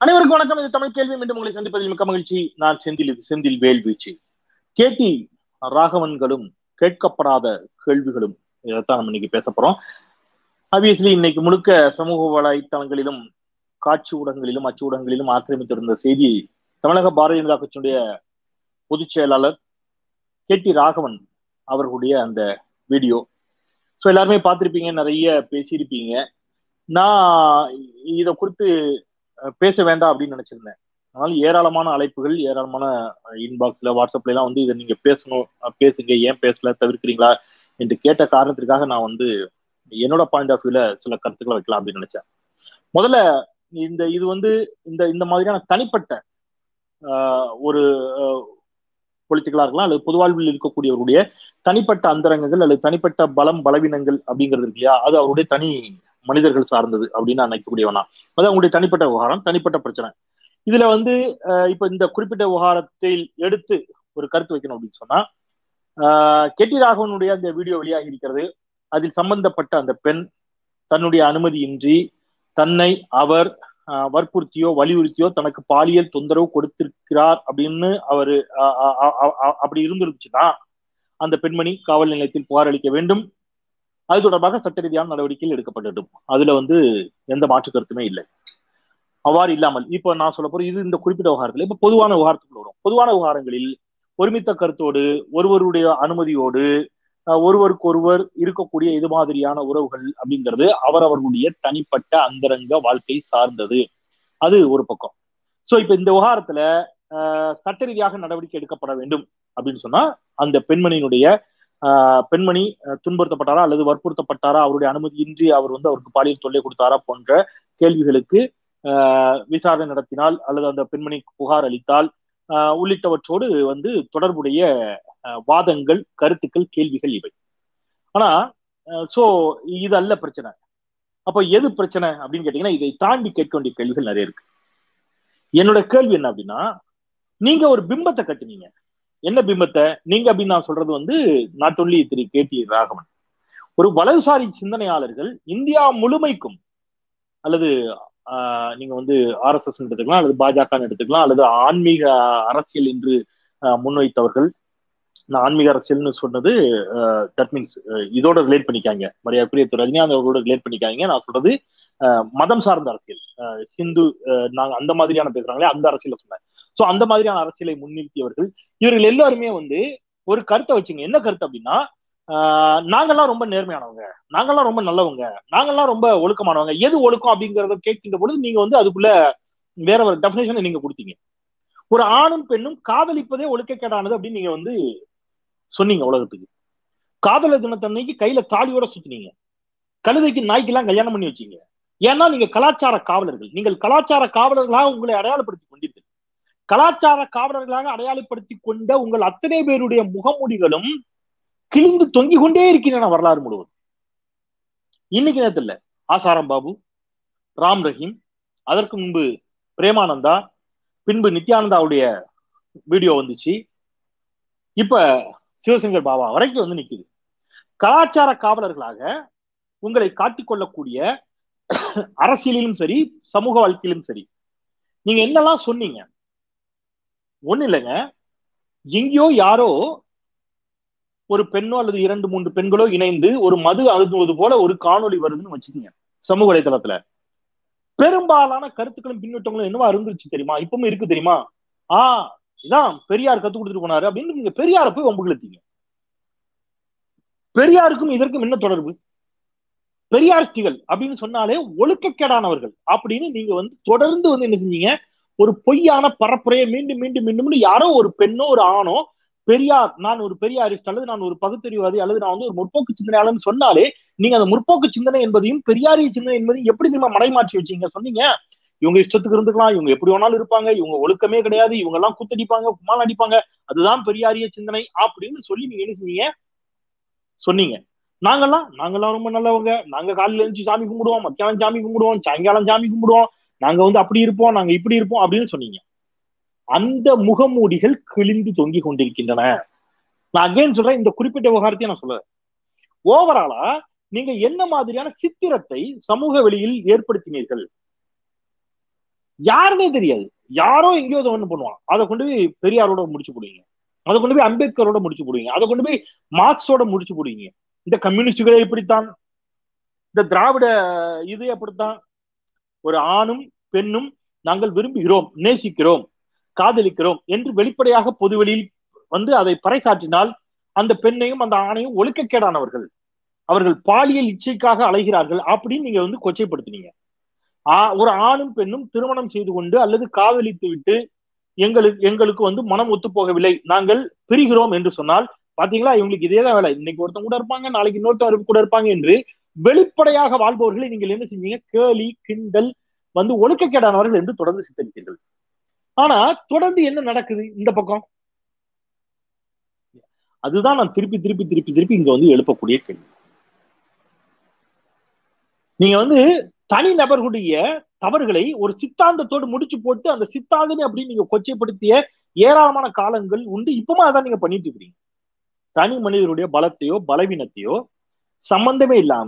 அனைவருக்கும் வணக்கம் இது தமிழ் கேள்வி மீண்டும் உங்களை சந்திப்பதில் மிக்க மகிழ்ச்சி நான் செந்தில் இது செந்தில் வேல்வீச்சு கேட்டி ராகவன்களும் கேட்கப்படாத கேள்விகளும் இதைத்தான் நம்ம இன்னைக்கு பேச போறோம் ஆப்வியஸ்லி இன்னைக்கு முழுக்க சமூக வலைத்தளங்களிலும் காட்சி ஊடகங்களிலும் அச்சு ஊடகங்களிலும் ஆக்கிரமித்திருந்த செய்தி தமிழக பாரதிய ஜனதா கட்சியுடைய பொதுச் செயலாளர் கே டி ராகவன் அவர்களுடைய அந்த வீடியோ ஸோ எல்லாருமே பார்த்துருப்பீங்க நிறைய பேசியிருப்பீங்க நான் இதை குறித்து பேச வேண்டாம் அப்படின்னு நினைச்சிருந்தேன் அதனால ஏராளமான அழைப்புகள் ஏராளமான இன்பாக்ஸ்ல வாட்ஸ்அப்ல எல்லாம் வந்து இதை நீங்க பேசணும் பேசுங்க ஏன் பேசல தவிர்க்கிறீங்களா என்று கேட்ட காரணத்திற்காக நான் வந்து என்னோட பாயிண்ட் ஆஃப் வியூல சில கருத்துக்களை வைக்கலாம் அப்படின்னு நினைச்சேன் முதல்ல இந்த இது வந்து இந்த இந்த மாதிரியான தனிப்பட்ட ஒரு பொலிட்டிக்கலா இருக்கலாம் அல்லது பொது வாழ்வில் இருக்கக்கூடியவருடைய தனிப்பட்ட அந்தரங்கங்கள் அல்லது தனிப்பட்ட பலம் பலவீனங்கள் அப்படிங்கிறது இருக்கு இல்லையா அது அவருடைய தனி மனிதர்கள் சார்ந்தது அப்படின்னு நான் நினைக்கக்கூடியவனா அது அவங்களுடைய தனிப்பட்ட விவகாரம் தனிப்பட்ட பிரச்சனை இதுல வந்து இப்ப இந்த குறிப்பிட்ட விவகாரத்தில் எடுத்து ஒரு கருத்து வைக்கணும் அப்படின்னு சொன்னா கெட்டி ராகவனுடைய அந்த வீடியோ வெளியாகி இருக்கிறது அதில் சம்பந்தப்பட்ட அந்த பெண் தன்னுடைய அனுமதியின்றி தன்னை அவர் வற்புறுத்தியோ வலியுறுத்தியோ தனக்கு பாலியல் தொந்தரவு கொடுத்திருக்கிறார் அப்படின்னு அவரு அப்படி இருந்துருச்சுன்னா அந்த பெண்மணி காவல் நிலையத்தில் புகார் அளிக்க வேண்டும் அது தொடர்பாக சட்ட ரீதியான நடவடிக்கைகள் எடுக்கப்பட்டுடும் அதுல வந்து எந்த மாற்று கருத்துமே இல்லை அவ்வாறு இல்லாமல் இப்போ நான் சொல்ல போறேன் இது இந்த குறிப்பிட்ட விவகாரத்தில் இப்ப பொதுவான விவகாரத்துக்குள்ள வரும் பொதுவான விவகாரங்களில் ஒருமித்த கருத்தோடு ஒருவருடைய அனுமதியோடு ஒருவருக்கு ஒருவர் இருக்கக்கூடிய இது மாதிரியான உறவுகள் அப்படிங்கிறது அவரவர்களுடைய தனிப்பட்ட அந்தரங்க வாழ்க்கை சார்ந்தது அது ஒரு பக்கம் சோ இப்ப இந்த விவகாரத்துல சட்ட ரீதியாக நடவடிக்கை எடுக்கப்பட வேண்டும் அப்படின்னு சொன்னா அந்த பெண்மணியினுடைய பெண்மணி துன்புறுத்தப்பட்டாரா அல்லது வற்புறுத்தப்பட்டாரா அவருடைய அனுமதியின்றி அவர் வந்து அவருக்கு பாலியல் தொல்லை கொடுத்தாரா போன்ற கேள்விகளுக்கு விசாரணை நடத்தினால் அல்லது அந்த பெண்மணி புகார் அளித்தால் உள்ளிட்டவற்றோடு வந்து தொடர்புடைய வாதங்கள் கருத்துக்கள் கேள்விகள் இவை ஆனா சோ இது அல்ல பிரச்சனை அப்ப எது பிரச்சனை அப்படின்னு கேட்டீங்கன்னா இதை தாண்டி கேட்க வேண்டிய கேள்விகள் நிறைய இருக்கு என்னோட கேள்வி என்ன அப்படின்னா நீங்க ஒரு பிம்பத்தை கட்டுனீங்க என்ன பிம்பத்தை நீங்க அப்படின்னு நான் சொல்றது வந்து not only Thiru K T Raghavan ஒரு வலதுசாரி சிந்தனையாளர்கள் இந்தியா முழுமைக்கும் அல்லது நீங்க வந்து ஆர் எஸ் எஸ் எடுத்துக்கலாம் அல்லது பாஜக எடுத்துக்கலாம் அல்லது ஆன்மீக அரசியல் என்று முன்வைத்தவர்கள் நான் ஆன்மீக அரசியல்னு சொன்னது தட் மீன்ஸ் இதோட ரிலேட் பண்ணிக்காங்க மரியாதைக்குரிய திரு ரஜினிகாந்த் அவர்களோட ரிலேட் பண்ணிக்காங்க நான் சொல்றது மதம் சார்ந்த அரசியல் ஹிந்து நாங்க அந்த மாதிரியான பேசுறாங்களே அந்த அரசியல சொன்னேன் சோ அந்த மாதிரியான அரசியலை முன்னிறுத்தியவர்கள் இவர்கள் எல்லாருமே வந்து ஒரு கருத்தை வச்சுங்க என்ன கருத்து அப்படின்னா நாங்கெல்லாம் ரொம்ப நேர்மையானவங்க நாங்கெல்லாம் ரொம்ப நல்லவங்க நாங்கெல்லாம் ரொம்ப ஒழுக்கமானவங்க எது ஒழுக்கம் அப்படிங்கறத கேட்கின்ற பொழுது நீங்க வந்து அதுக்குள்ள வேற ஒரு டெபினேஷனை நீங்க கொடுத்தீங்க ஒரு ஆணும் பெண்ணும் காதலிப்பதே ஒழுக்கக்கேடானது அப்படின்னு நீங்க வந்து சொன்னீங்க உலகத்துக்கு காதலர் தினத்தன்னைக்கு கையில தாலியோட சுத்தினீங்க கழுதைக்கு நாய்க்கெல்லாம் கல்யாணம் பண்ணி வச்சீங்க ஏன்னா நீங்க கலாச்சார காவலர்கள் நீங்கள் கலாச்சார காவலர்களாக உங்களை அடையாளப்படுத்தி கொண்டீர்கள் கலாச்சார காவலர்களாக அடையாளப்படுத்தி கொண்ட உங்கள் அத்தனை பேருடைய முகமூடிகளும் கிழிந்து தொங்கிக் கொண்டே இருக்கின்றன வரலாறு முழுவதும் இன்னைக்கு நேரத்தில் ஆசாரம் பாபு ராம் ரஹீம் அதற்கு முன்பு பிரேமானந்தா பின்பு நித்யானந்தாவுடைய வீடியோ வந்துச்சு இப்ப சிவசங்கர் பாபா வரைக்கும் வந்து நிக்குது கலாச்சார காவலர்களாக உங்களை காட்டிக்கொள்ளக்கூடிய அரசியலிலும் சரி சமூக வாழ்க்கையிலும் சரி நீங்க என்னெல்லாம் சொன்னீங்க ஒண்ணு இல்லைங்க எங்கேயோ யாரோ ஒரு பெண்ணோ அல்லது இரண்டு மூன்று பெண்களோ இணைந்து ஒரு மது அழுதுவது போல ஒரு காணொலி வருதுன்னு வச்சுக்கோங்க சமூக வலைதளத்துல பெரும்பாலான கருத்துக்களும் பின்னூட்டங்களும் என்னவா இருந்துச்சு தெரியுமா இப்பவும் இருக்கு தெரியுமா ஆஹ் இதான் பெரியார் கத்து கொடுத்துட்டு போனாரு அப்படின்னு நீங்க பெரியார போய் ஒம்புகளுத்தீங்க பெரியாருக்கும் இதற்கும் என்ன தொடர்பு பெரியார்ஸ்டிகள் அப்படின்னு சொன்னாலே ஒழுக்கக்கேடானவர்கள் அப்படின்னு நீங்க வந்து தொடர்ந்து வந்து என்ன செஞ்சீங்க ஒரு பொய்யான பரப்புரையை மீண்டும் மீண்டும் மீண்டும் யாரோ ஒரு பெண்ணோ ஒரு ஆணோ பெரியார் நான் ஒரு பெரியாரிஸ்ட் அல்லது நான் ஒரு பகுத்தறிவாதி அல்லது நான் வந்து ஒரு முற்போக்கு சிந்தனையாளர்னு சொன்னாலே நீங்க அந்த முற்போக்கு சிந்தனை என்பதையும் பெரியாரிய சிந்தனை என்பதையும் எப்படி தெரியுமா மடைமாற்றி வச்சீங்க சொன்னீங்க இவங்க இஷ்டத்துக்கு இருந்துக்கலாம் இவங்க எப்படி வேணாலும் இருப்பாங்க இவங்க ஒழுக்கமே கிடையாது இவங்க எல்லாம் குத்தடிப்பாங்க குமால் அடிப்பாங்க அதுதான் பெரியாரிய சிந்தனை அப்படின்னு சொல்லி நீங்க என்ன செஞ்சீங்க சொன்னீங்க நாங்கெல்லாம் நாங்கெல்லாம் ரொம்ப நல்லவங்க நாங்க காலையில எழுந்து சாமி கும்பிடுவோம் மத்தியானம் சாமி கும்பிடுவோம் சாயங்காலம் சாமி கும்பிடுவோம் நாங்க வந்து அப்படி இருப்போம் நாங்க இப்படி இருப்போம் அப்படின்னு சொன்னீங்க அந்த முகமூடிகள் கிழிந்து தொங்கி கொண்டிருக்கின்றன நான் அகைன் சொல்றேன் இந்த குறிப்பிட்ட விவகாரத்தையும் நான் சொல்றேன் ஓவராலா நீங்க என்ன மாதிரியான சித்திரத்தை சமூக வெளியில் ஏற்படுத்தினீர்கள் யாருன்னே தெரியாது யாரோ எங்கேயோ அதை ஒண்ணு பண்ணுவான் அதை கொண்டு போய் பெரியாரோட முடிச்சு போடுவீங்க அதை கொண்டு போய் அம்பேத்கரோட முடிச்சு போடுவீங்க அதை கொண்டு போய் மார்க்ஸோட முடிச்சு போடுவீங்க இந்த கம்யூனிஸ்டுகளே இப்படித்தான் இந்த திராவிட இது அப்படித்தான் ஒரு ஆணும் பெண்ணும் நாங்கள் விரும்புகிறோம் நேசிக்கிறோம் காதலிக்கிறோம் என்று வெளிப்படையாக பொதுவெளியில் வந்து அதை பறைசாற்றினால் அந்த பெண்ணையும் அந்த ஆணையும் ஒழுக்கக்கேடானவர்கள் அவர்கள் பாலியல் இச்சைக்காக அலைகிறார்கள் அப்படின்னு நீங்க வந்து கொச்சைப்படுத்தினீங்க ஒரு ஆணும் பெண்ணும் திருமணம் செய்து கொண்டு அல்லது காதலித்து விட்டு எங்களுக்கு எங்களுக்கு வந்து மனம் ஒத்து போகவில்லை நாங்கள் பிரிகிறோம் என்று சொன்னால் பாத்தீங்களா இவங்களுக்கு இதே தான் வேலை இன்னைக்கு ஒருத்தவங்க கூட இருப்பாங்க நாளைக்கு இன்னொருத்தர் கூட இருப்பாங்க என்று வெளிப்படையாக வாழ்பவர்களை நீங்கள் என்ன செஞ்சீங்க கேலி கிண்டல் வந்து ஒழுக்கக்கேடானவர்கள் என்று தொடர்ந்து சித்தரித்தீர்கள் ஆனா தொடர்ந்து என்ன நடக்குது இந்த பக்கம் அதுதான் நான் திருப்பி திருப்பி திருப்பி திருப்பி இங்க வந்து எழுப்பக்கூடிய கேள்வி நீங்க வந்து தனி நபர்களுடைய தவறுகளை ஒரு சித்தாந்தத்தோடு முடிச்சு போட்டு அந்த சித்தாந்தமே அப்படின்னு நீங்க கொச்சைப்படுத்திய ஏராளமான காலங்கள் உண்டு இப்பவும் அதான் நீங்க பண்ணிட்டு இருக்கிறீங்க தனி மனிதருடைய பலத்தையோ பலவீனத்தையோ சம்பந்தமே இல்லாம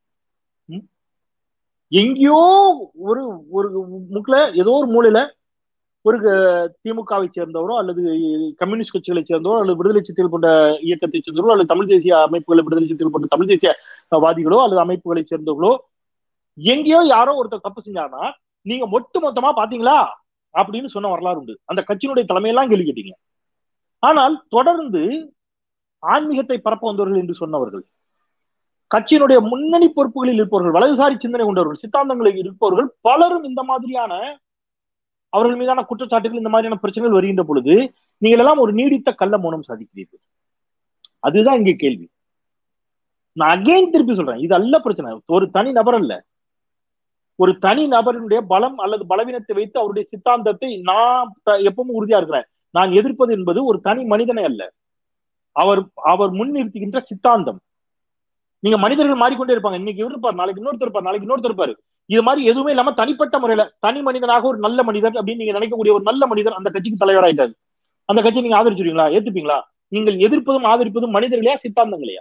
எங்கேயோ ஒரு ஒரு முக்கில ஏதோ ஒரு மூலையில ஒரு திமுகவை சேர்ந்தவரோ அல்லது கம்யூனிஸ்ட் கட்சிகளை சேர்ந்தவரோ அல்லது விடுதலை சிறுத்தைகள் போன்ற இயக்கத்தை சேர்ந்தவரோ அல்லது தமிழ் தேசிய அமைப்புகளை விடுதலை சிறுத்தைகள் போன்ற தமிழ் தேசிய வாதிகளோ அல்லது அமைப்புகளை சேர்ந்தவர்களோ எங்கேயோ யாரோ ஒருத்தர் தப்பு செஞ்சாங்கன்னா நீங்க ஒட்டு மொத்தமா பாத்தீங்களா அப்படின்னு சொன்ன வரலாறு உண்டு அந்த கட்சியினுடைய தலைமையெல்லாம் கேள்வி கேட்டீங்க ஆனால் தொடர்ந்து ஆன்மீகத்தை பரப்ப வந்தவர்கள் என்று சொன்னவர்கள் கட்சியினுடைய முன்னணி பொறுப்புகளில் இருப்பவர்கள் வலதுசாரி சிந்தனை கொண்டவர்கள் சித்தாந்தங்களில் இருப்பவர்கள் பலரும் இந்த மாதிரியான அவர்கள் மீதான குற்றச்சாட்டுகள் இந்த மாதிரியான பிரச்சனைகள் வருகின்ற பொழுது நீங்கள் எல்லாம் ஒரு நீடித்த கள்ள மௌனம் சாதிக்கிறீர்கள் அதுதான் இங்கே கேள்வி நான் அகைன் திருப்பி சொல்றேன் இது அல்ல பிரச்சனை ஒரு தனி நபர் அல்ல ஒரு தனி நபரினுடைய பலம் அல்லது பலவீனத்தை வைத்து அவருடைய சித்தாந்தத்தை நான் எப்பவும் உறுதியா இருக்கிறேன் நான் எதிர்ப்பது என்பது ஒரு தனி மனிதனை அல்ல அவர் அவர் முன்னிறுத்துகின்ற சித்தாந்தம் நீங்க மனிதர்கள் மாறிக்கொண்டே இருப்பாங்க இன்னைக்கு இவர் இருப்பார் நாளைக்கு இன்னொருத்தர் இருப்பார் நாளைக்கு இன்னொருத்தர் இருப்பாரு இது மாதிரி எதுவுமே இல்லாம தனிப்பட்ட முறையில தனி மனிதனாக ஒரு நல்ல மனிதர் அப்படின்னு நீங்க நினைக்கக்கூடிய ஒரு நல்ல மனிதர் அந்த கட்சிக்கு தலைவராயிட்டாரு அந்த கட்சியை நீங்க ஆதரிச்சுருவீங்களா ஏத்துப்பீங்களா நீங்கள் எதிர்ப்பதும் ஆதரிப்பதும் மனிதர்களையா சித்தாந்தங்களையா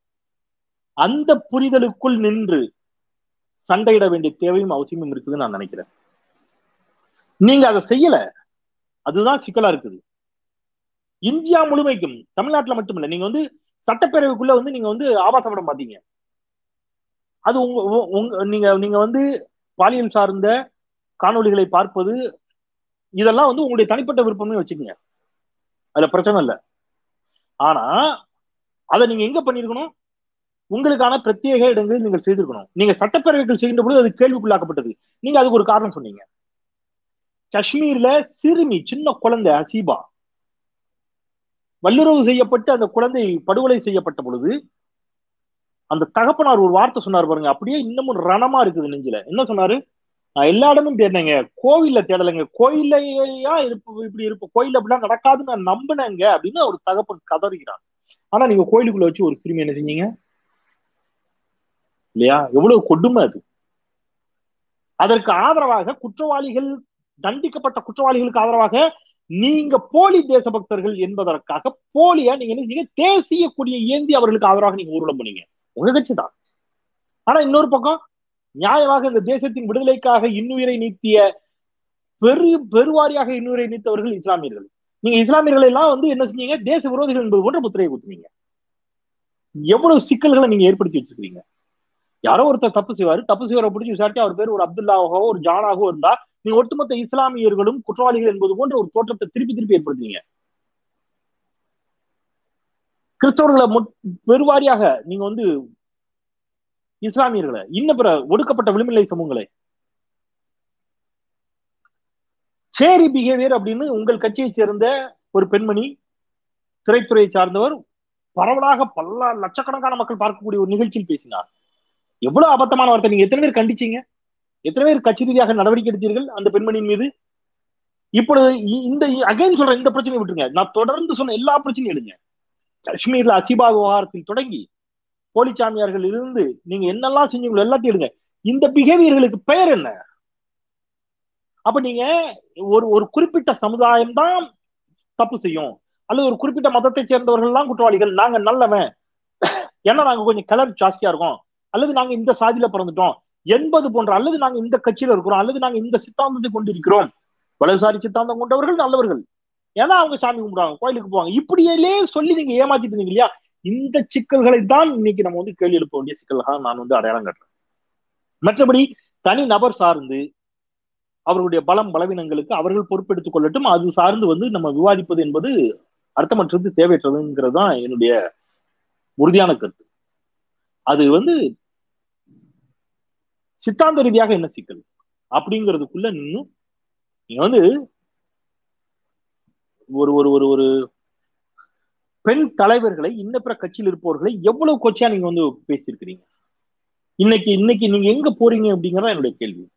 அந்த புரிதலுக்குள் நின்று சண்டையிட வேண்டிய தேவையும் அவசியமும் இருக்குதுன்னு நான் நினைக்கிறேன் நீங்க அதை செய்யல அதுதான் சிக்கலா இருக்குது இந்தியா முழுமைக்கும் தமிழ்நாட்டுல மட்டுமில்ல நீங்க வந்து சட்டப்பேரவைக்குள்ள வந்து நீங்க வந்து ஆபாச படம் பாத்தீங்க அது உங்க உங்க நீங்க நீங்க வந்து பாலியல் சார்ந்த காணொலிகளை பார்ப்பது இதெல்லாம் வந்து உங்களுடைய தனிப்பட்ட விருப்பமே வச்சுக்கோங்க அதுல பிரச்சனை இல்லை ஆனா அதை நீங்க எங்க பண்ணிருக்கணும் உங்களுக்கான பிரத்யேக இடங்களில் நீங்கள் செய்திருக்கணும் நீங்க சட்டப்பேரவைகள் செய்கின்ற பொழுது அது கேள்விக்குள்ளாக்கப்பட்டது நீங்க அதுக்கு ஒரு காரணம் சொன்னீங்க காஷ்மீர்ல சிறுமி சின்ன குழந்தை ஹசீபா வல்லுறவு செய்யப்பட்டு அந்த குழந்தை படுகொலை செய்யப்பட்ட பொழுது அந்த தகப்பனார் ஒரு வார்த்தை சொன்னார் பாருங்க அப்படியே இன்னமும் ரணமா இருக்குது நெஞ்சில என்ன சொன்னாரு நான் எல்லா இடமும் தேடினேங்க கோயில்ல தேடலைங்க கோயிலையா இருப்பு இப்படி இருப்ப கோயில் அப்படிலாம் நடக்காதுன்னு நான் நம்பினேங்க அப்படின்னு ஒரு தகப்பன் கதறுகிறான் ஆனா நீங்க கோயிலுக்குள்ள வச்சு ஒரு சிறுமி என்ன செஞ்சீங்க இல்லையா எவ்வளவு கொடுமை அது அதற்கு ஆதரவாக குற்றவாளிகள் தண்டிக்கப்பட்ட குற்றவாளிகளுக்கு ஆதரவாக நீங்க போலி தேசபக்தர்கள் என்பதற்காக போலியா நீங்க என்ன செஞ்சீங்க தேசிய கொடியை ஏந்தி அவர்களுக்கு ஆதரவாக நீங்க ஊர்வலம் பண்ணீங்க உங்க கட்சி தான் ஆனா இன்னொரு பக்கம் நியாயமாக இந்த தேசத்தின் விடுதலைக்காக இன்னுயிரை நீத்திய பெரு பெருவாரியாக இன்னுயிரை நீத்தவர்கள் இஸ்லாமியர்கள் நீங்க இஸ்லாமியர்கள் எல்லாம் வந்து என்ன செஞ்சீங்க தேச விரோதிகள் என்பது போன்ற முத்திரையை குத்துனீங்க எவ்வளவு சிக்கல்களை நீங்க ஏற்படுத்தி வச்சிருக்கீங்க யாரோ ஒருத்தர் தப்பு செய்வாரு தப்பு செய்வரை பிடிச்சி விசாரிச்சு அவர் பேர் ஒரு அப்துல்லாவோ ஒரு ஜானாகவோ இருந்தா நீங்க ஒட்டுமொத்த இஸ்லாமியர்களும் குற்றவாளிகள் என்பது போன்ற ஒரு தோற்றத்தை திருப்பி திருப்பி ஏற்படுத்துறீங்க கிறிஸ்தவர்களை பெருவாரியாக நீங்க வந்து இஸ்லாமியர்களை இன்னும் பிற ஒடுக்கப்பட்ட விளிம்பிலை சமூகங்களை சேரி பிஹேவியர் அப்படின்னு உங்கள் கட்சியை சேர்ந்த ஒரு பெண்மணி திரைத்துறையை சார்ந்தவர் பரவலாக பல லட்சக்கணக்கான மக்கள் பார்க்கக்கூடிய ஒரு நிகழ்ச்சியில் பேசினார் எவ்வளவு அபத்தமான வார்த்தை நீங்க எத்தனை பேர் கண்டிச்சீங்க எத்தனை பேர் கட்சி ரீதியாக நடவடிக்கை எடுத்தீர்கள் அந்த பெண்மணியின் மீது இப்பொழுது இந்த அகைன் சொல்ற இந்த பிரச்சனையை விட்டுருங்க நான் தொடர்ந்து சொன்ன எல்லா பிரச்சனையும் எடுங்க காஷ்மீர்ல அசிபா விவகாரத்தில் தொடங்கி போலிச்சாமியார்கள் இருந்து நீங்க என்னெல்லாம் செஞ்சீங்களோ எல்லாத்தையும் எடுங்க இந்த பிஹேவியர்களுக்கு பெயர் என்ன அப்ப நீங்க ஒரு ஒரு குறிப்பிட்ட சமுதாயம் தான் தப்பு செய்யும் அல்லது ஒரு குறிப்பிட்ட மதத்தை சேர்ந்தவர்கள் தான் குற்றவாளிகள் நாங்க நல்லவன் ஏன்னா நாங்க கொஞ்சம் கலர் ஜாஸ்தியா இருக்கோம் அல்லது நாங்க இந்த சாதியில பிறந்துட்டோம் என்பது போன்ற அல்லது நாங்க இந்த கட்சியில இருக்கிறோம் அல்லது நாங்க இந்த சித்தாந்தத்தை கொண்டிருக்கிறோம் வலதுசாரி சித்தாந்தம் கொண்டவர்கள் நல்லவர்கள் ஏன்னா அவங்க சாமி கும்பிடுவாங்க கோயிலுக்கு போவாங்க இப்படியே சொல்லி நீங்க ஏமாத்திட்டு இருந்தீங்க இல்லையா இந்த சிக்கல்களை தான் இன்னைக்கு நம்ம வந்து கேள்வி எழுப்ப வேண்டிய சிக்கல்களாக நான் வந்து அடையாளம் காட்டுறேன் மற்றபடி தனி நபர் சார்ந்து அவர்களுடைய பலம் பலவீனங்களுக்கு அவர்கள் பொறுப்பெடுத்துக் கொள்ளட்டும் அது சார்ந்து வந்து நம்ம விவாதிப்பது என்பது அர்த்தமற்றது தேவையற்றதுங்கிறது தான் என்னுடைய உறுதியான கருத்து அது வந்து சித்தாந்த ரீதியாக என்ன சிக்கல் அப்படிங்கிறதுக்குள்ள இன்னும் நீங்க வந்து ஒரு ஒரு ஒரு ஒரு பெண் தலைவர்களை இன்னப்பிற கட்சியில் இருப்பவர்களை எவ்வளவு கொச்சா நீங்க வந்து பேசியிருக்கிறீங்க இன்னைக்கு இன்னைக்கு நீங்க எங்க போறீங்க அப்படிங்கறத என்னுடைய கேள்வி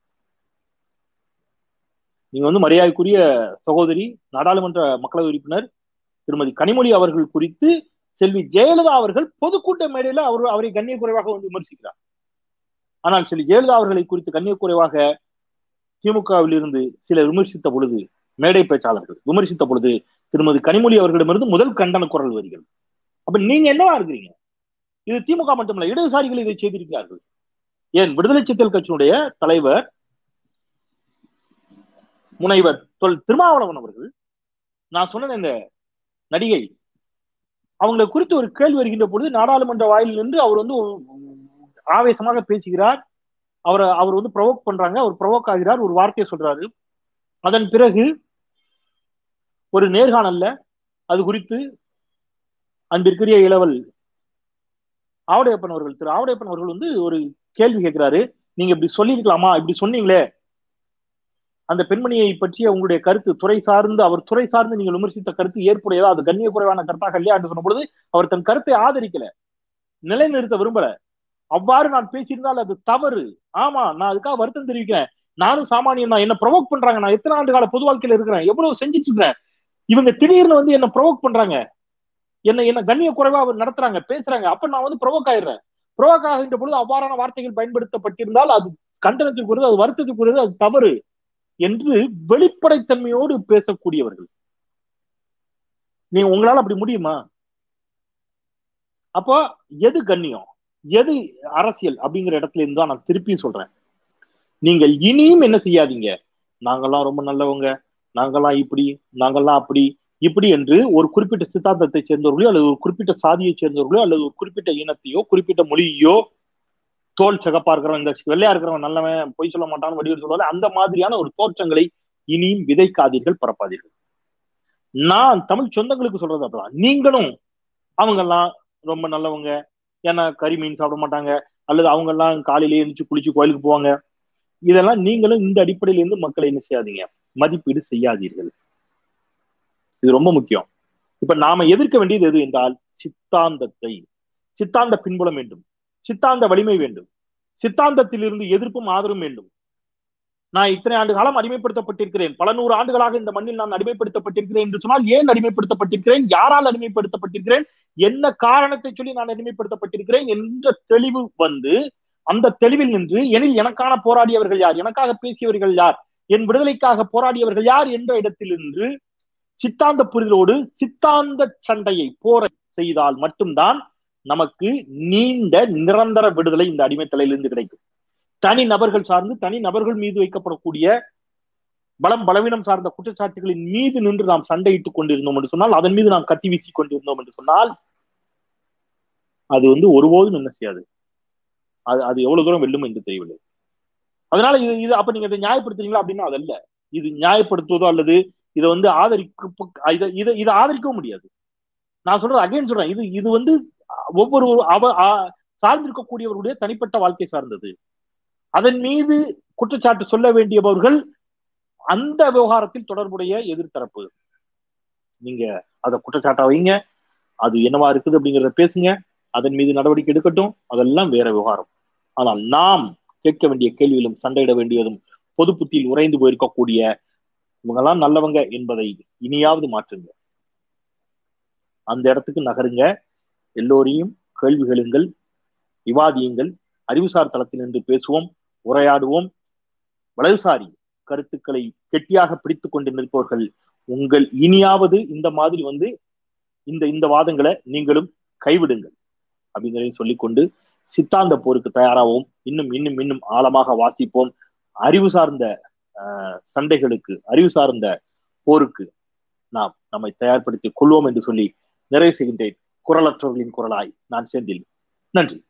நீங்க வந்து மரியாதைக்குரிய சகோதரி நாடாளுமன்ற மக்களவை உறுப்பினர் திருமதி கனிமொழி அவர்கள் குறித்து செல்வி ஜெயலலிதா அவர்கள் பொதுக்கூட்ட மேடையில அவர் அவரை கண்ணிய குறைவாக வந்து விமர்சிக்கிறார் ஆனால் செல்வி ஜெயலலிதா அவர்களை குறித்து கண்ணிய குறைவாக திமுகவில் இருந்து சிலர் விமர்சித்த பொழுது மேடை பேச்சாளர்கள் விமர்சித்த பொழுது திருமதி கனிமொழி அவர்களிடமிருந்து முதல் கண்டன குரல் வருகிறது அப்ப நீங்க என்னவா இருக்கிறீங்க இது திமுக மட்டுமல்ல இடதுசாரிகள் இதை செய்திருக்கிறார்கள் ஏன் விடுதலை சித்தல் கட்சியினுடைய தலைவர் முனைவர் தொல் திருமாவளவன் அவர்கள் நான் சொன்ன இந்த நடிகை அவங்களை குறித்து ஒரு கேள்வி வருகின்ற பொழுது நாடாளுமன்ற வாயில் நின்று அவர் வந்து ஆவேசமாக பேசுகிறார் அவரை அவர் வந்து ப்ரொவோக் பண்றாங்க அவர் ப்ரொவோக் ஆகிறார் ஒரு வார்த்தையை சொல்றாரு அதன் பிறகு ஒரு நேர்காணல்ல அது குறித்து அன்பிற்குரிய இளவல் ஆவடையப்பன் அவர்கள் திரு ஆவடையப்பன் அவர்கள் வந்து ஒரு கேள்வி கேட்கிறாரு நீங்க இப்படி சொல்லியிருக்கலாமா இப்படி சொன்னீங்களே அந்த பெண்மணியை பற்றிய உங்களுடைய கருத்து துறை சார்ந்து அவர் துறை சார்ந்து நீங்கள் விமர்சித்த கருத்து ஏற்புடையதா அது கண்ணிய குறைவான கருத்தாக இல்லையா என்று சொன்ன பொழுது அவர் தன் கருத்தை ஆதரிக்கல நிலைநிறுத்த விரும்பல அவ்வாறு நான் பேசியிருந்தால் அது தவறு ஆமா நான் அதுக்காக வருத்தம் தெரிவிக்கிறேன் நானும் சாமானியன் தான் என்ன ப்ரொவோக் பண்றாங்க நான் எத்தனை ஆண்டு கால பொது வாழ்க்கையில இருக்கிறேன் எவ்வளவு செஞ்சுட்டு இருக்கிறேன் இவங்க திடீர்னு வந்து என்ன ப்ரொவோக் பண்றாங்க என்ன என்ன கண்ணிய குறைவா அவர் நடத்துறாங்க பேசுறாங்க அப்ப நான் வந்து ப்ரொவோக் ஆயிடுறேன் ப்ரொவோக் ஆகின்ற பொழுது அவ்வாறான வார்த்தைகள் பயன்படுத்தப்பட்டிருந்தால் அது கண்டனத்துக்குரியது அது வருத்தத்துக்குரியது அது தவறு என்று வெளிப்படைத்தன்மையோடு பேசக்கூடியவர்கள் நீங்க உங்களால அப்படி முடியுமா அப்போ எது கண்ணியம் எது அரசியல் அப்படிங்கிற இடத்துல இருந்து தான் நான் திருப்பியும் சொல்றேன் நீங்கள் இனியும் என்ன செய்யாதீங்க நாங்கெல்லாம் ரொம்ப நல்லவங்க நாங்கெல்லாம் இப்படி நாங்கெல்லாம் அப்படி இப்படி என்று ஒரு குறிப்பிட்ட சித்தாந்தத்தை சேர்ந்தவர்களோ அல்லது ஒரு குறிப்பிட்ட சாதியை சேர்ந்தவர்களோ அல்லது ஒரு குறிப்பிட்ட இனத்தையோ குறிப்பிட்ட மொழியோ தோல் சிகப்பா இருக்கிறவன் இந்த வெள்ளையா இருக்கிறவன் நல்லவன் பொய் சொல்ல மாட்டான்னு வடிவில் சொல்லுவாங்க அந்த மாதிரியான ஒரு தோற்றங்களை இனியும் விதைக்காதீர்கள் பரப்பாதீர்கள் நான் தமிழ் சொந்தங்களுக்கு சொல்றது அப்பதான் நீங்களும் அவங்க எல்லாம் ரொம்ப நல்லவங்க ஏன்னா கறி மீன் சாப்பிட மாட்டாங்க அல்லது அவங்க எல்லாம் காலையிலேயே எழுந்துச்சு குளிச்சு கோயிலுக்கு போவாங்க இதெல்லாம் நீங்களும் இந்த அடிப்படையில இருந்து மக்களை என்ன செய்யாதீங்க மதிப்பீடு செய்யாதீர்கள் இது ரொம்ப முக்கியம் இப்ப நாம எதிர்க்க வேண்டியது எது என்றால் சித்தாந்தத்தை சித்தாந்த பின்புலம் வேண்டும் சித்தாந்த வலிமை வேண்டும் சித்தாந்தத்திலிருந்து எதிர்ப்பும் ஆதரவும் வேண்டும் நான் இத்தனை ஆண்டு காலம் அடிமைப்படுத்தப்பட்டிருக்கிறேன் பல நூறு ஆண்டுகளாக இந்த மண்ணில் நான் அடிமைப்படுத்தப்பட்டிருக்கிறேன் என்று சொன்னால் ஏன் அடிமைப்படுத்தப்பட்டிருக்கிறேன் யாரால் அடிமைப்படுத்தப்பட்டிருக்கிறேன் என்ன காரணத்தை சொல்லி நான் அடிமைப்படுத்தப்பட்டிருக்கிறேன் என்ற தெளிவு வந்து அந்த தெளிவில் நின்று எனில் எனக்கான போராடியவர்கள் யார் எனக்காக பேசியவர்கள் யார் என் விடுதலைக்காக போராடியவர்கள் யார் என்ற இடத்தில் நின்று சித்தாந்த புரிதலோடு சித்தாந்த சண்டையை போர செய்தால் மட்டும்தான் நமக்கு நீண்ட நிரந்தர விடுதலை இந்த அடிமைத்தலையிலிருந்து கிடைக்கும் தனி நபர்கள் சார்ந்து தனி நபர்கள் மீது வைக்கப்படக்கூடிய பலம் பலவீனம் சார்ந்த குற்றச்சாட்டுகளின் மீது நின்று நாம் சண்டையிட்டுக் கொண்டிருந்தோம் என்று சொன்னால் அதன் மீது நாம் கத்தி வீசி கொண்டிருந்தோம் என்று சொன்னால் அது வந்து ஒருபோதும் என்ன செய்யாது அது அது எவ்வளவு தூரம் வெல்லும் என்று தெரியவில்லை அதனால இது இது அப்ப நீங்க இதை நியாயப்படுத்துறீங்களா அப்படின்னா அதல்ல இது நியாயப்படுத்துவதோ அல்லது இதை வந்து ஆதரிக்க இதை இதை இதை ஆதரிக்கவும் முடியாது நான் சொல்றது அகைன் சொல்றேன் இது இது வந்து ஒவ்வொரு அவ சார்ந்திருக்கக்கூடியவருடைய தனிப்பட்ட வாழ்க்கை சார்ந்தது அதன் மீது குற்றச்சாட்டு சொல்ல வேண்டியவர்கள் அந்த விவகாரத்தில் தொடர்புடைய எதிர்த்தரப்பு நீங்க அதை குற்றச்சாட்டா வைங்க அது என்னவா இருக்குது அப்படிங்கிறத பேசுங்க அதன் மீது நடவடிக்கை எடுக்கட்டும் அதெல்லாம் வேற விவகாரம் ஆனால் நாம் கேட்க வேண்டிய கேள்விகளும் சண்டையிட வேண்டியதும் பொது புத்தியில் உறைந்து போயிருக்கக்கூடிய இவங்கெல்லாம் நல்லவங்க என்பதை இனியாவது மாற்றுங்க அந்த இடத்துக்கு நகருங்க எல்லோரையும் கேள்விகளுங்கள் விவாதியுங்கள் அறிவுசார் தளத்தில் நின்று பேசுவோம் உரையாடுவோம் வலதுசாரி கருத்துக்களை கெட்டியாக பிடித்துக் கொண்டு நிற்பவர்கள் உங்கள் இனியாவது இந்த மாதிரி வந்து இந்த இந்த வாதங்களை நீங்களும் கைவிடுங்கள் அப்படிங்கிறதையும் சொல்லிக்கொண்டு சித்தாந்த போருக்கு தயாராகவும் இன்னும் இன்னும் இன்னும் ஆழமாக வாசிப்போம் அறிவு சார்ந்த சண்டைகளுக்கு அறிவு சார்ந்த போருக்கு நாம் நம்மை தயார்படுத்திக் கொள்வோம் என்று சொல்லி நிறைவு செய்கின்றேன் குரலற்றவர்களின் குரலாய் நான் செந்தில் நன்றி